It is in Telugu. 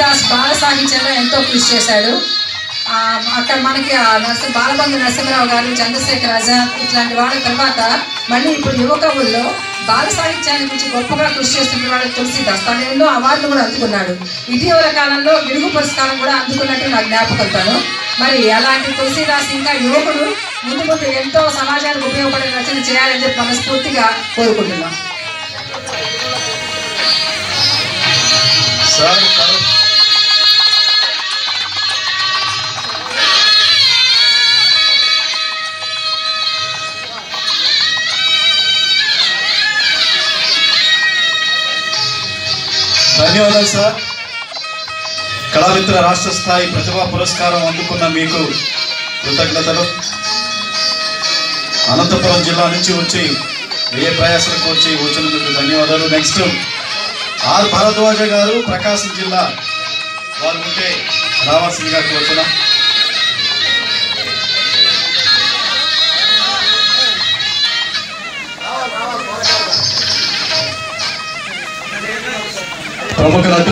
తులసిదాస్ బాల సాహిత్యంలో ఎంతో కృషి చేశాడు ఆ, అక్కడ మనకి ఆ నరసి బాలబంధు నరసింహరావు గారు చంద్రశేఖర్ ఆజాద్ ఇట్లాంటి వాళ్ళ తర్వాత మళ్ళీ ఇప్పుడు యువకవుల్లో బాల సాహిత్యాన్ని గురించి గొప్పగా కృషి చేస్తున్న వాడు తులసిదాస్ తను ఎన్నో అవార్డులు కూడా అందుకున్నాడు ఇటీవల కాలంలో గిడుగు పురస్కారం కూడా అందుకున్నట్టు నాకు జ్ఞాపకంతాను మరి అలాంటి తులసిదాస్ ఇంకా యువకుడు ముందు ముందు ఎంతో సమాజానికి ఉపయోగపడే రచన చేయాలని చెప్పి మనస్ఫూర్తిగా కోరుకుంటున్నాం సార్ కరో- ధన్యవాదాలు సార్ కళామిత్ర రాష్ట్ర స్థాయి ప్రతిభా పురస్కారం అందుకున్న మీకు కృతజ్ఞతలు అనంతపురం జిల్లా నుంచి వచ్చి ఏ ప్రయాసాలకు వచ్చి వచ్చినందుకు ధన్యవాదాలు నెక్స్ట్ ఆర్ భారద్వాజ గారు ప్రకాశం జిల్లా వారు ఉంటే రావాల్సిందిగా కోరుతున్నాం ప్రముఖ నటులు